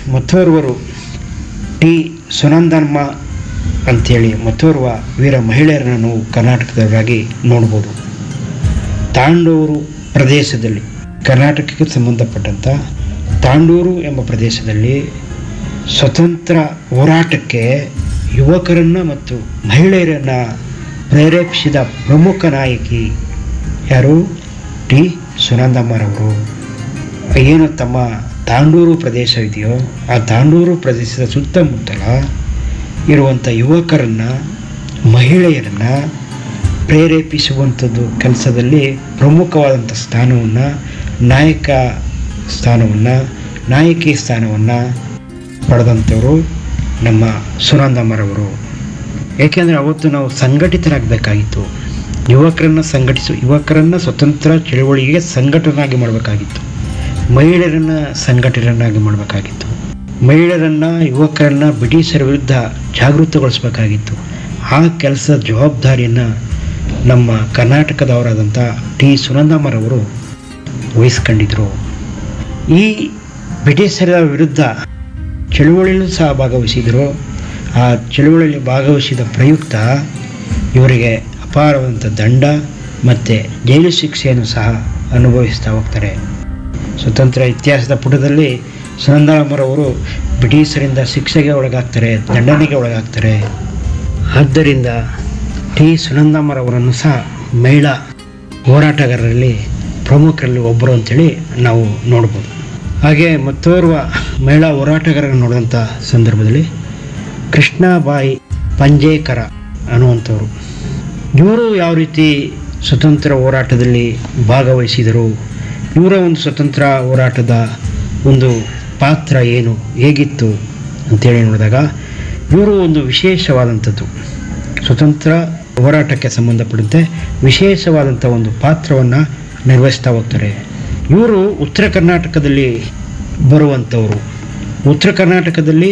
ಮತ್ತೋರ್ವರು T Sunandamma ಅಂಥೇಳಿ ಮತ್ತೋರ್ವ ವೀರ ಮಹಿಳೆಯರನ್ನು ನಾವು ಕರ್ನಾಟಕದವರಾಗಿ ನೋಡ್ಬೋದು ತಾಂಡೂರು ಪ್ರದೇಶದಲ್ಲಿ ಕರ್ನಾಟಕಕ್ಕೆ ಸಂಬಂಧಪಟ್ಟಂಥ ತಾಂಡೂರು ಎಂಬ ಪ್ರದೇಶದಲ್ಲಿ ಸ್ವತಂತ್ರ ಹೋರಾಟಕ್ಕೆ ಯುವಕರನ್ನು ಮತ್ತು ಮಹಿಳೆಯರನ್ನು ಪ್ರೇರೇಪಿಸಿದ ಪ್ರಮುಖ ನಾಯಕಿ ಯಾರು ಟಿ ಸುನಂದಮ್ಮರವರು ಏನು ತಮ್ಮ ತಾಂಡೂರು ಪ್ರದೇಶ ಇದೆಯೋ ಆ ತಾಂಡೂರು ಪ್ರದೇಶದ ಸುತ್ತಮುತ್ತಲ ಇರುವಂಥ ಯುವಕರನ್ನು ಮಹಿಳೆಯರನ್ನು ಪ್ರೇರೇಪಿಸುವಂಥದ್ದು ಕೆಲಸದಲ್ಲಿ ಪ್ರಮುಖವಾದಂಥ ಸ್ಥಾನವನ್ನು ನಾಯಕ ಸ್ಥಾನವನ್ನು ನಾಯಕಿ ಸ್ಥಾನವನ್ನು ಪಡೆದಂಥವರು ನಮ್ಮ ಸುನಂದಮ್ಮರವರು ಏಕೆಂದರೆ ಅವತ್ತು ನಾವು ಸಂಘಟಿತರಾಗಬೇಕಾಗಿತ್ತು ಯುವಕರನ್ನು ಸಂಘಟಿಸು ಯುವಕರನ್ನು ಸ್ವತಂತ್ರ ಚಳುವಳಿಗೆ ಸಂಘಟನಾಗಿ ಮಾಡಬೇಕಾಗಿತ್ತು ಮಹಿಳೆಯರನ್ನು ಸಂಘಟನೆಯನ್ನಾಗಿ ಮಾಡಬೇಕಾಗಿತ್ತು ಮಹಿಳೆಯರನ್ನು ಯುವಕರನ್ನು ಬ್ರಿಟಿಷರ ವಿರುದ್ಧ ಜಾಗೃತಗೊಳಿಸಬೇಕಾಗಿತ್ತು ಆ ಕೆಲಸದ ಜವಾಬ್ದಾರಿಯನ್ನು ನಮ್ಮ ಕರ್ನಾಟಕದವರಾದಂಥ ಟಿ ಸುನಂದಮ್ಮರವರು ವಹಿಸ್ಕೊಂಡಿದ್ರು ಈ ಬ್ರಿಟಿಷರ ವಿರುದ್ಧ ಚಳುವಳಿಯಲ್ಲೂ ಸಹ ಭಾಗವಹಿಸಿದರು ಆ ಚಳುವಳಿಯಲ್ಲಿ ಭಾಗವಹಿಸಿದ ಪ್ರಯುಕ್ತ ಇವರಿಗೆ ಅಪಾರವಾದಂಥ ದಂಡ ಮತ್ತು ಜೈಲು ಶಿಕ್ಷೆಯನ್ನು ಸಹ ಅನುಭವಿಸ್ತಾ ಹೋಗ್ತಾರೆ ಸ್ವತಂತ್ರ ಇತಿಹಾಸದ ಪುಟದಲ್ಲಿ ಸುನಂದರಾಮರವರು ಬ್ರಿಟಿಷರಿಂದ ಶಿಕ್ಷೆಗೆ ಒಳಗಾಗ್ತಾರೆ ದಂಡನೆಗೆ ಒಳಗಾಗ್ತಾರೆ ಆದ್ದರಿಂದ ಟಿ ಸುನಂದಮ್ಮರವರನ್ನು ಸಹ ಮಹಿಳಾ ಹೋರಾಟಗಾರರಲ್ಲಿ ಪ್ರಮುಖರಲ್ಲಿ ಒಬ್ಬರು ಅಂತೇಳಿ ನಾವು ನೋಡ್ಬೋದು ಹಾಗೆ ಮತ್ತೋರ್ವ ಮಹಿಳಾ ಹೋರಾಟಗಾರರನ್ನು ನೋಡಿದಂಥ ಸಂದರ್ಭದಲ್ಲಿ ಕೃಷ್ಣಾಬಾಯಿ ಪಂಜೇಕರ ಅನ್ನುವಂಥವ್ರು ಇವರು ಯಾವ ರೀತಿ ಸ್ವತಂತ್ರ ಹೋರಾಟದಲ್ಲಿ ಭಾಗವಹಿಸಿದರು ಇವರ ಒಂದು ಸ್ವತಂತ್ರ ಹೋರಾಟದ ಒಂದು ಪಾತ್ರ ಏನು ಹೇಗಿತ್ತು ಅಂತೇಳಿ ನೋಡಿದಾಗ ಇವರು ಒಂದು ವಿಶೇಷವಾದಂಥದ್ದು ಸ್ವತಂತ್ರ ಹೋರಾಟಕ್ಕೆ ಸಂಬಂಧಪಟ್ಟಂತೆ ವಿಶೇಷವಾದಂಥ ಒಂದು ಪಾತ್ರವನ್ನು ನಿರ್ವಹಿಸ್ತಾ ಹೋಗ್ತಾರೆ ಇವರು ಉತ್ತರ ಕರ್ನಾಟಕದಲ್ಲಿ ಬರುವಂಥವರು ಉತ್ತರ ಕರ್ನಾಟಕದಲ್ಲಿ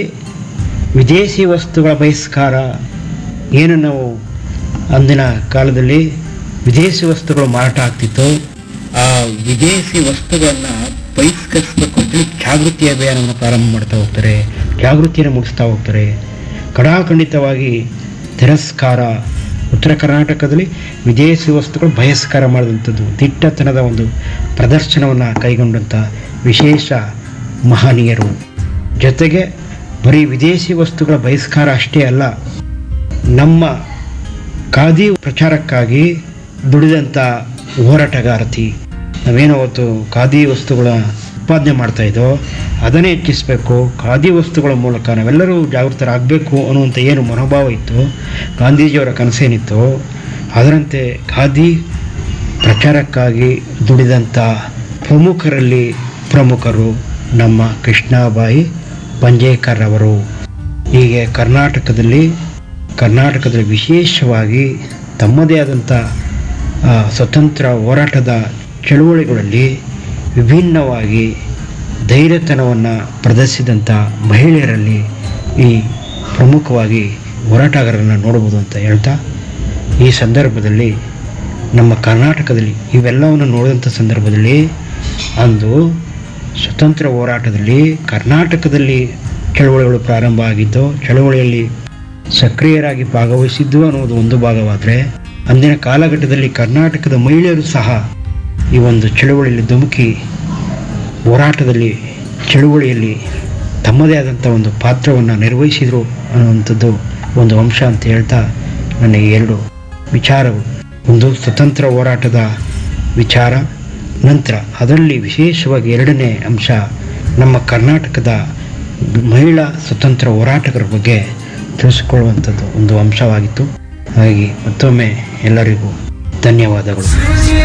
ವಿದೇಶಿ ವಸ್ತುಗಳ ಬಹಿಷ್ಕಾರ ಏನು ನಾವು ಅಂದಿನ ಕಾಲದಲ್ಲಿ ವಿದೇಶಿ ವಸ್ತುಗಳು ಮಾರಾಟ ಆಗ್ತಿತ್ತು ಆ ವಿದೇಶಿ ವಸ್ತುಗಳನ್ನು ಬಹಿಷ್ಕರಿಸಬೇಕು ಅಂತೇಳಿ ಜಾಗೃತಿ ಅಭಿಯಾನವನ್ನು ಪ್ರಾರಂಭ ಮಾಡ್ತಾ ಹೋಗ್ತಾರೆ ಜಾಗೃತಿಯನ್ನು ಮೂಡಿಸ್ತಾ ಹೋಗ್ತಾರೆ ಕಡಾಖಂಡಿತವಾಗಿ ತಿರಸ್ಕಾರ ಉತ್ತರ ಕರ್ನಾಟಕದಲ್ಲಿ ವಿದೇಶಿ ವಸ್ತುಗಳು ಬಹಿಷ್ಕಾರ ಮಾಡಿದಂಥದ್ದು ದಿಟ್ಟತನದ ಒಂದು ಪ್ರದರ್ಶನವನ್ನು ಕೈಗೊಂಡಂಥ ವಿಶೇಷ ಮಹನೀಯರು ಜೊತೆಗೆ ಬರೀ ವಿದೇಶಿ ವಸ್ತುಗಳ ಬಹಿಷ್ಕಾರ ಅಷ್ಟೇ ಅಲ್ಲ ನಮ್ಮ ಖಾದಿ ಪ್ರಚಾರಕ್ಕಾಗಿ ದುಡಿದಂಥ ಹೋರಾಟಗಾರತಿ ನಾವೇನು ಅವತ್ತು ಖಾದಿ ವಸ್ತುಗಳ ಉತ್ಪಾದನೆ ಮಾಡ್ತಾ ಇದ್ದೋ ಅದನ್ನೇ ಹೆಚ್ಚಿಸಬೇಕು ಖಾದಿ ವಸ್ತುಗಳ ಮೂಲಕ ನಾವೆಲ್ಲರೂ ಜಾಗೃತರಾಗಬೇಕು ಅನ್ನುವಂಥ ಏನು ಮನೋಭಾವ ಇತ್ತು ಗಾಂಧೀಜಿಯವರ ಕನಸೇನಿತ್ತು ಅದರಂತೆ ಖಾದಿ ಪ್ರಚಾರಕ್ಕಾಗಿ ದುಡಿದಂಥ ಪ್ರಮುಖರಲ್ಲಿ ಪ್ರಮುಖರು ನಮ್ಮ ಕೃಷ್ಣಾಬಾಯಿ ಪಂಜೇಕರ್ ಅವರು ಹೀಗೆ ಕರ್ನಾಟಕದಲ್ಲಿ ಕರ್ನಾಟಕದಲ್ಲಿ ವಿಶೇಷವಾಗಿ ತಮ್ಮದೇ ಆದಂಥ ಆ, ಸ್ವತಂತ್ರ ಹೋರಾಟದ ಚಳುವಳಿಗಳಲ್ಲಿ ವಿಭಿನ್ನವಾಗಿ ಧೈರ್ಯತನವನ್ನು ಪ್ರದರ್ಶಿಸಿದಂಥ ಮಹಿಳೆಯರಲ್ಲಿ ಈ ಪ್ರಮುಖವಾಗಿ ಹೋರಾಟಗಾರರನ್ನು ನೋಡ್ಬೋದು ಅಂತ ಹೇಳ್ತಾ ಈ ಸಂದರ್ಭದಲ್ಲಿ ನಮ್ಮ ಕರ್ನಾಟಕದಲ್ಲಿ ಇವೆಲ್ಲವನ್ನು ನೋಡಿದಂಥ ಸಂದರ್ಭದಲ್ಲಿ ಅಂದು ಸ್ವತಂತ್ರ ಹೋರಾಟದಲ್ಲಿ ಕರ್ನಾಟಕದಲ್ಲಿ ಚಳುವಳಿಗಳು ಪ್ರಾರಂಭ ಆಗಿದ್ದು ಚಳುವಳಿಯಲ್ಲಿ ಸಕ್ರಿಯರಾಗಿ ಭಾಗವಹಿಸಿದ್ದು ಅನ್ನೋದು ಒಂದು ಭಾಗವಾದರೆ ಅಂದಿನ ಕಾಲಘಟ್ಟದಲ್ಲಿ ಕರ್ನಾಟಕದ ಮಹಿಳೆಯರು ಸಹ ಈ ಒಂದು ಚಳುವಳಿಯಲ್ಲಿ ಧುಮುಕಿ ಹೋರಾಟದಲ್ಲಿ ಚಳುವಳಿಯಲ್ಲಿ ತಮ್ಮದೇ ಆದಂಥ ಒಂದು ಪಾತ್ರವನ್ನು ನಿರ್ವಹಿಸಿದರು ಅನ್ನುವಂಥದ್ದು ಒಂದು ಅಂಶ ಅಂತ ಹೇಳ್ತಾ ನನಗೆ ಎರಡು ವಿಚಾರಗಳು ಒಂದು ಸ್ವತಂತ್ರ ಹೋರಾಟದ ವಿಚಾರ ನಂತರ ಅದರಲ್ಲಿ ವಿಶೇಷವಾಗಿ ಎರಡನೇ ಅಂಶ ನಮ್ಮ ಕರ್ನಾಟಕದ ಮಹಿಳಾ ಸ್ವತಂತ್ರ ಹೋರಾಟಗಾರರ ಬಗ್ಗೆ ತಿಳಿಸಿಕೊಳ್ಳುವಂಥದ್ದು ಒಂದು ಅಂಶವಾಗಿತ್ತು ಹಾಗಾಗಿ ಮತ್ತೊಮ್ಮೆ ಎಲ್ಲರಿಗೂ ಧನ್ಯವಾದಗಳು